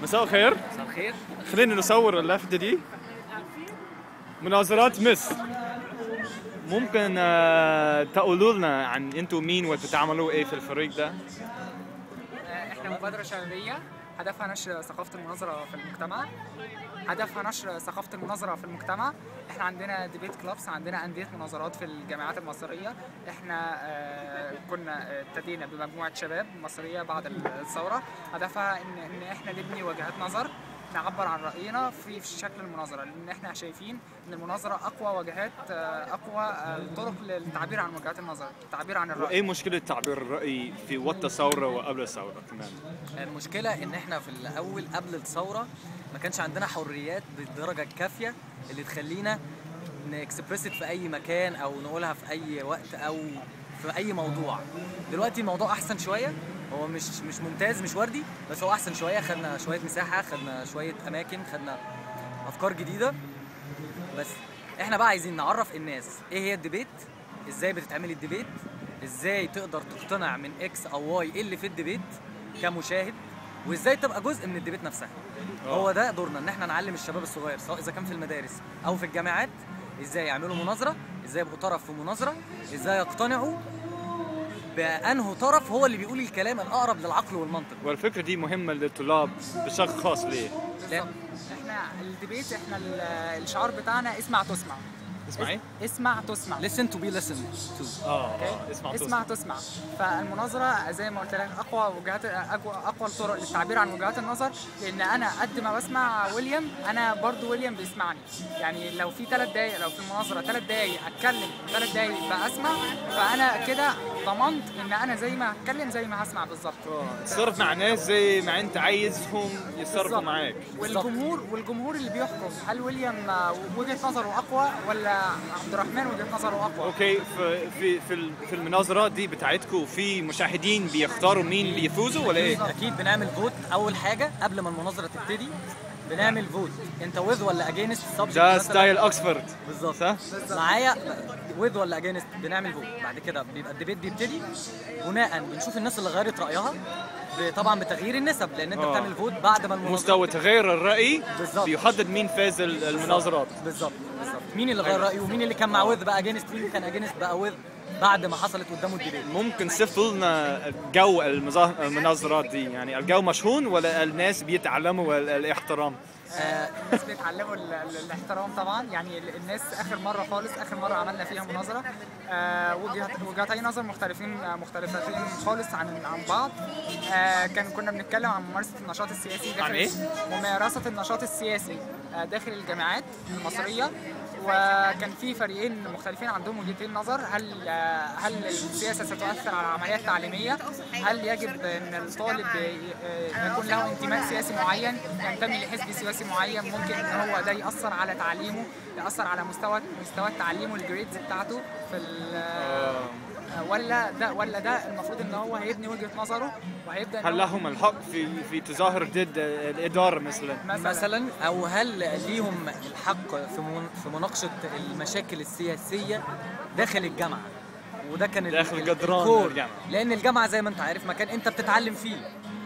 مساء الخير مساء الخير خلينا نصور اللفتة دي مناظرات مصر ممكن آه، تقولوا لنا عن انتوا مين وبتعملوا ايه في الفريق ده احنا مبادرة شبابية هدفها نشر ثقافة المناظرة في المجتمع هدفها نشر ثقافة المناظرة في المجتمع احنا عندنا ديبيت كلابس عندنا أندية مناظرات في الجامعات المصرية احنا آه، كنا آه، ابتدينا بمجموعة شباب مصرية بعد الثورة هدفها ان ان احنا نبني وجهات نظر نعبر عن رأينا في في شكل المناظرة لأن احنا شايفين إن المناظرة أقوى وجهات آه، أقوى آه، طرق للتعبير عن وجهات النظر التعبير عن الرأي وايه مشكلة تعبير الرأي في وقت الثورة وقبل الثورة كمان المشكلة إن إحنا في الأول قبل الثورة ما كانش عندنا حريات بالدرجة الكافية اللي تخلينا نكسبرست في أي مكان أو نقولها في أي وقت أو في أي موضوع دلوقتي الموضوع أحسن شوية هو مش مش ممتاز مش وردي بس هو أحسن شوية خدنا شوية مساحة خدنا شوية أماكن خدنا أفكار جديدة بس احنا بقى عايزين نعرف الناس ايه هي الديبيت ازاي بتتعمل الديبيت ازاي تقدر تقتنع من اكس او واي ايه اللي في الديبيت كمشاهد وازاي تبقى جزء من الديبيت نفسها هو ده دورنا ان احنا نعلم الشباب الصغير سواء اذا كان في المدارس او في الجامعات ازاي يعملوا مناظره ازاي يبقوا طرف في مناظره ازاي يقتنعوا بانه طرف هو اللي بيقول الكلام الاقرب للعقل والمنطق والفكرة دي مهمة للطلاب بشكل خاص ليه لأن احنا الديبيت احنا ال- الشعار بتاعنا اسمع تسمع اسمع ايه؟ اسمع تسمع listen to be listened to اه اوكي آه، اسمع اسمع تسمع فالمناظره زي ما قلت لك اقوى وجهات اقوى اقوى الطرق للتعبير عن وجهات النظر لان انا قد ما بسمع ويليام انا برضو ويليام بيسمعني يعني لو في ثلاث دقايق لو في المناظره ثلاث دقايق اتكلم ثلاث دقايق بقى اسمع فانا كده ضمنت ان انا زي ما هتكلم زي ما هسمع بالظبط تصرف مع ناس زي ما انت عايزهم يتصرفوا بالظبط. معاك والجمهور والجمهور اللي بيحكم هل ويليام آه، وجهه نظره اقوى ولا عبد الرحمن وجهه نظره اقوى اوكي في في في ال- في المناظرات دي بتاعتكم في مشاهدين بيختاروا مين اللي يفوزوا ولا ايه؟ اكيد بنعمل فوت اول حاجه قبل ما المناظره تبتدي بنعمل فوت انت وذ ولا اجينست سبجكت ده ستايل اوكسفورد بالظبط صح؟ معايا وذ ولا اجينست بنعمل فوت بعد كده بيبقى الديبيت بيبتدي بناء بنشوف الناس اللي غيرت رايها ب- طبعا بتغيير النسب لان انت آه. بتعمل فوت بعد ما المناظره مستوى تغير الرأي بالظبط. بيحدد مين فاز ال- المناظرات بالظبط بالظبط مين اللي غير رايه ومين اللي كان مع وذ بقى اجينست مين اللي كان اجينست بقى وذ بعد ما حصلت قدامه الديبيت ممكن صفوا لنا جو المظا- المناظرات دي يعني الجو مشحون ولا الناس بيتعلموا ال- الاحترام آه الناس بيتعلموا ال- ال- الاحترام طبعا يعني ال- الناس اخر مره خالص اخر مره عملنا فيها مناظره آه، وجهات وجهتي نظر مختلفين آه، مختلفتين خالص عن عن بعض آه، كان كنا بنتكلم عن ممارسه النشاط السياسي داخل عن إيه؟ ممارسه النشاط السياسي آه، داخل الجامعات المصريه وكان في فريقين مختلفين عندهم وجهتين نظر هل آه، هل السياسه ستؤثر على العمليه التعليميه؟ هل يجب ان الطالب آه، يكون له انتماء سياسي معين ينتمي لحزب سياسي معين ممكن ان هو ده ياثر على تعليمه ياثر على مستوى مستوى تعليمه الجريدز بتاعته في ال- ولا ده ولا ده المفروض ان هو هيبني وجهه نظره وهيبدا إن هل هو لهم الحق في في تظاهر ضد الإدارة مثلا مثلا مثلا او هل ليهم الحق في من- في مناقشه المشاكل السياسيه داخل الجامعه وده كان ال- داخل ال- جدران الكور. الجامعة. لان الجامعه زي ما انت عارف مكان انت بتتعلم فيه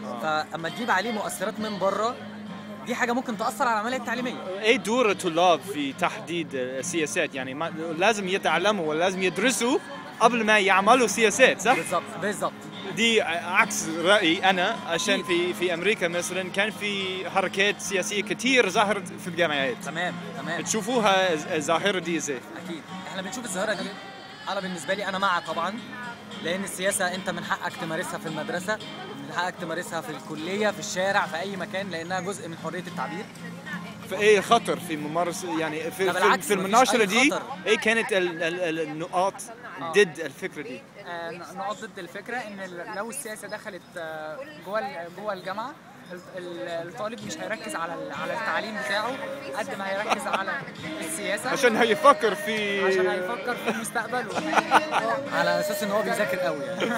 فاما تجيب عليه مؤثرات من بره دي حاجه ممكن تاثر على العمليه التعليميه ايه دور الطلاب في تحديد السياسات يعني ما لازم يتعلموا ولازم يدرسوا قبل ما يعملوا سياسات صح؟ بالظبط بالظبط دي عكس رأيي أنا عشان في في أمريكا مثلا كان في حركات سياسية كتير ظهرت في الجامعات تمام تمام بتشوفوها الظاهرة دي ازاي؟ اكيد احنا بنشوف الظاهره دي انا بالنسبه لي انا مع طبعا لان السياسه انت من حقك تمارسها في المدرسه من حقك تمارسها في الكليه في الشارع في اي مكان لانها جزء من حريه التعبير فايه خطر في ممارسة يعني في لا في, بالعكس، في مفيش المناظرة أي دي خطر. ايه كانت ال ال ال النقاط ضد الفكرة دي؟ آه، نقاط ضد الفكره ان ال- لو السياسه دخلت آه، جوه ال- جوه الجامعه ال- ال- الطالب مش هيركز على ال- على التعليم بتاعه قد ما هيركز على السياسه عشان هيفكر في عشان هيفكر في مستقبله آه، على اساس ان هو بيذاكر قوي يعني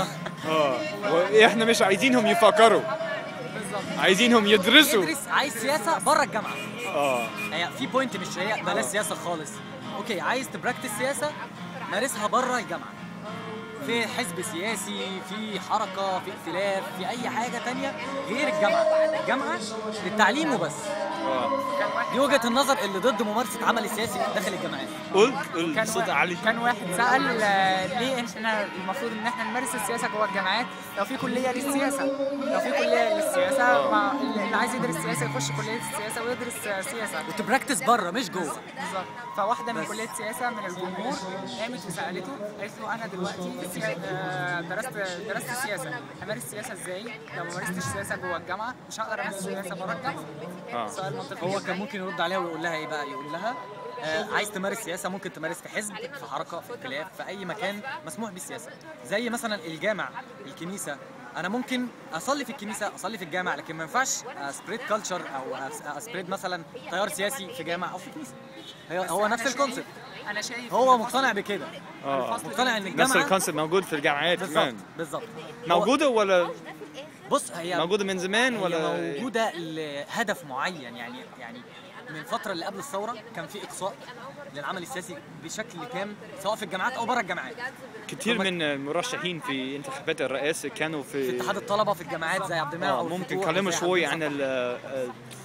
اه واحنا مش عايزينهم يفكروا بالظبط عايزينهم يدرسوا يدرس عايز سياسه بره الجامعه اه هي في بوينت مش هي بلاش سياسه خالص اوكي عايز تبراكتس سياسه مارسها بره الجامعه في حزب سياسي في حركه في ائتلاف في اي حاجه تانية غير الجامعه الجامعه للتعليم وبس اه كان واحد دي وجهه النظر اللي ضد ممارسه عمل السياسي داخل الجامعات قول كان قول صوت واحد- عالي كان واحد سأل آه، ليه احنا المفروض ان احنا نمارس السياسة جوه الجامعات لو في كلية للسياسة لو في كلية للسياسة ما اللي عايز يدرس سياسة يخش كلية السياسة ويدرس آه، سياسة وتبراكتس بره مش جوه بالظبط فواحدة من كلية سياسة من الجمهور قامت وسألته قالت له أنا دلوقتي السيا- آه، درست درست سياسة أمارس السياسة إزاي؟ لو ما مارستش السياسة جوه الجامعة مش هقدر أمارس السياسة بره الجامعة اه سؤال منطقي هو جداً. كان ممكن يرد عليها ويقول لها ايه بقى يقول لها آه عايز تمارس سياسه ممكن تمارس في حزب في حركه في ائتلاف في اي مكان مسموح بالسياسه زي مثلا الجامع الكنيسه انا ممكن اصلي في الكنيسه اصلي في الجامع لكن ما ينفعش سبريد كلتشر او سبريد مثلا تيار سياسي في جامع او في كنيسه هي- بس هو أنا نفس شايف- الكونسيبت أنا شايف هو إن مقتنع الفصل- بكده اه الفصل مقتنع ان بين- نفس الجامعه الكونسيبت موجود في الجامعات بالظبط كمان بالظبط هو- موجوده ولا بص هي موجوده من زمان هي ولا موجوده لهدف معين يعني يعني من الفتره اللي قبل الثوره كان في اقصاء للعمل السياسي بشكل تام سواء في الجامعات او بره الجامعات كثير من المرشحين في انتخابات الرئاسه كانوا في في اتحاد الطلبه في الجامعات زي عبد المنعم آه أو ممكن الفتوح كلمة زي شوي عبد عن الصبح. ال- آه،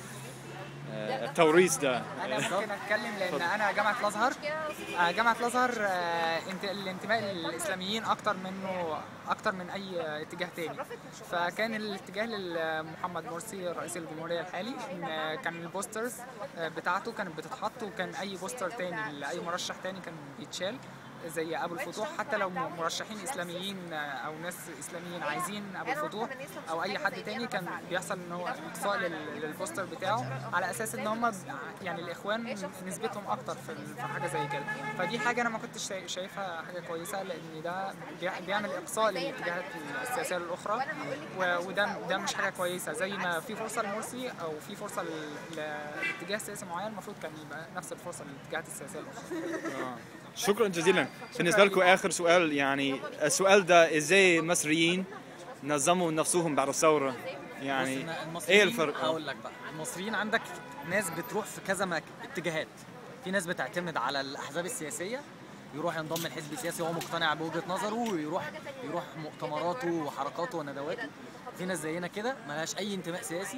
آه، التوريث ده انا ممكن اتكلم لان انا جامعه الازهر آه، جامعه الازهر آه، انت- الانتماء للاسلاميين اكتر منه اكتر من اي اتجاه تاني فكان الاتجاه لمحمد مرسي رئيس الجمهوريه الحالي ان كان البوسترز آه، بتاعته كانت بتتحط وكان اي بوستر تاني لاي مرشح تاني كان بيتشال زي ابو الفتوح حتى لو مرشحين اسلاميين آه، او ناس اسلاميين عايزين ابو الفتوح او اي حد تاني كان بيحصل ان هو اقصاء لل- للبوستر بتاعه على اساس ان هم يعني الاخوان نسبتهم اكتر في ال- في حاجه زي كده فدي حاجه انا ما كنتش شايف- شايفها حاجه كويسه لان ده بي- بيعمل اقصاء للاتجاهات السياسيه الاخرى و- وده ده مش حاجه كويسه زي ما في فرصه لمرسي او في فرصه ل- لاتجاه سياسي معين المفروض كان يبقى نفس الفرصه للاتجاهات السياسيه الاخرى آه. شكرا جزيلا بالنسبه لكم اخر سؤال يعني السؤال ده ازاي المصريين نظموا نفسهم بعد الثوره يعني بص، إن المصريين ايه الفرق هقول لك بقى المصريين عندك ناس بتروح في كذا مك... اتجاهات في ناس بتعتمد على الاحزاب السياسيه يروح ينضم لحزب سياسي وهو مقتنع بوجهه نظره ويروح يروح مؤتمراته وحركاته وندواته في ناس زينا كده ملهاش اي انتماء سياسي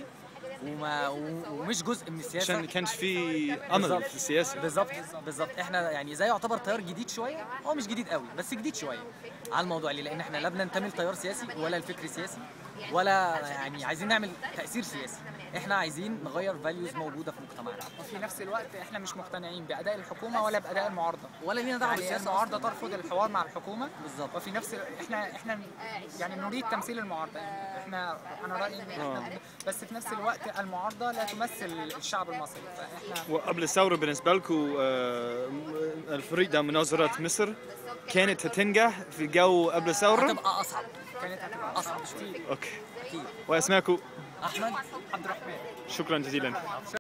وما و- ومش جزء من السياسه عشان كانش في امل بالظبط. في السياسه بالظبط بالظبط احنا يعني زي يعتبر تيار جديد شويه هو مش جديد قوي بس جديد شويه على الموضوع ليه لان احنا لا بننتمي لتيار سياسي ولا الفكر سياسي ولا يعني عايزين نعمل تاثير سياسي احنا عايزين نغير فاليوز موجوده في مجتمعنا وفي نفس الوقت احنا مش مقتنعين باداء الحكومه ولا باداء المعارضه ولا لينا دعوه يعني بالسياسه المعارضه أصلاً. ترفض الحوار مع الحكومه بالظبط وفي نفس ال- احنا احنا يعني نريد تمثيل المعارضه يعني احنا انا رايي ان آه. احنا بس في نفس الوقت المعارضه لا تمثل الشعب المصري فاحنا وقبل الثوره بالنسبه لكم آه، الفريق ده مناظره مصر كانت هتنجح في جو قبل الثوره هتبقى اصعب كانت هتبقى اصعب شويه اوكي اكيد واسماءكم احمد عبد الرحمن شكرا جزيلا